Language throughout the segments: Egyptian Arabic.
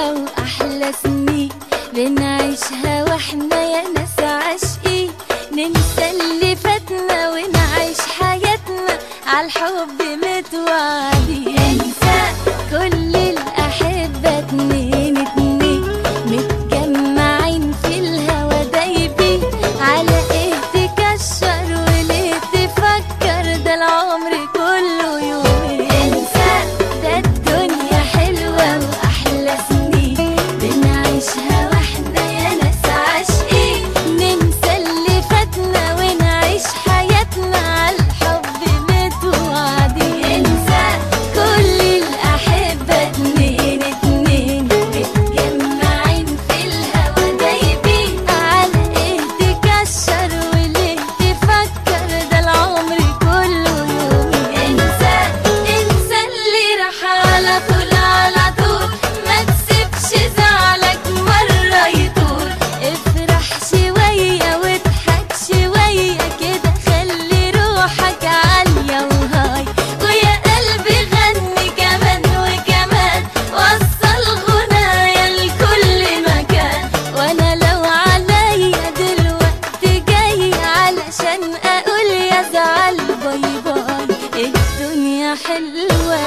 واحلى سنين بنعيشها واحنا يا ناس عاشقين ننسى اللي فاتنا ونعيش حياتنا عالحب متوعدين انسى كل الاحبه اتنين اتنين متجمعين في الهوا دايبين على ايه تكشر وليه تفكر ده العمر كله يومين انسى ده الدنيا حلوة واحلى سنين بنعيشها واحنا يا ناس عاشقين ننسى اللي فاتنا ونعيش حياتنا عالحب متوعدين انسى كل الاحبة اتنين اتنين متجمعين في الهوا دايبين على ايه تكشر وليه تفكر ده العمر كله يومين انسى انسى اللي راح على طول على طول ما تسيبش زعلك مرة يطول افرح شوية واضحك شوية كده خلي روحك عالية وهاي ويا قلبي غني كمان وكمان وصل غنايا لكل مكان وانا لو عليا دلوقتي جاي علشان اقول يا زعل باي باي الدنيا حلوه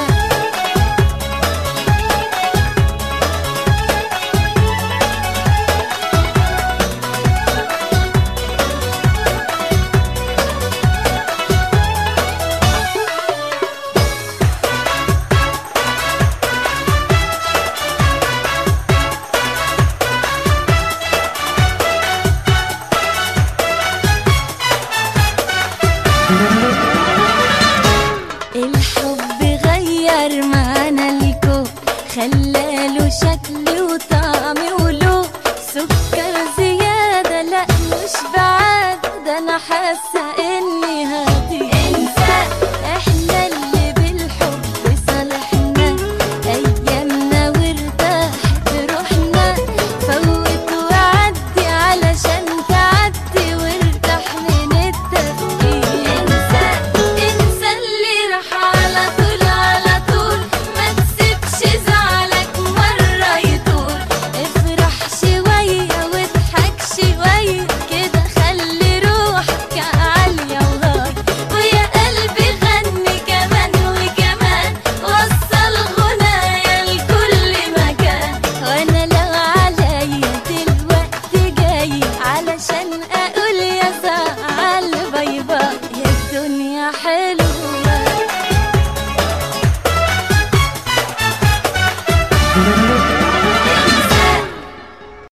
الحب غير معانا الكون خلاله شكل وطعم ولون سكر زيادة لا مش بعاد ده انا حاسة اني هطير انسى احنا اللي بالحب صالحنا ايامنا وارتاحت روحنا فوت وعدي علشان تعدي وارتاح من التفكير انسى انسى اللي راح على طول على طول ما تسيبش زعلك مرة يطول افرح شوية واضحك شوية كده خلي روحك عالية وهاي ويا قلبي غني كمان وكمان وصل غنايا لكل مكان وانا لو عليا دلوقتي جاي علشان اقول يا زعل باي باي يا الدنيا حلوة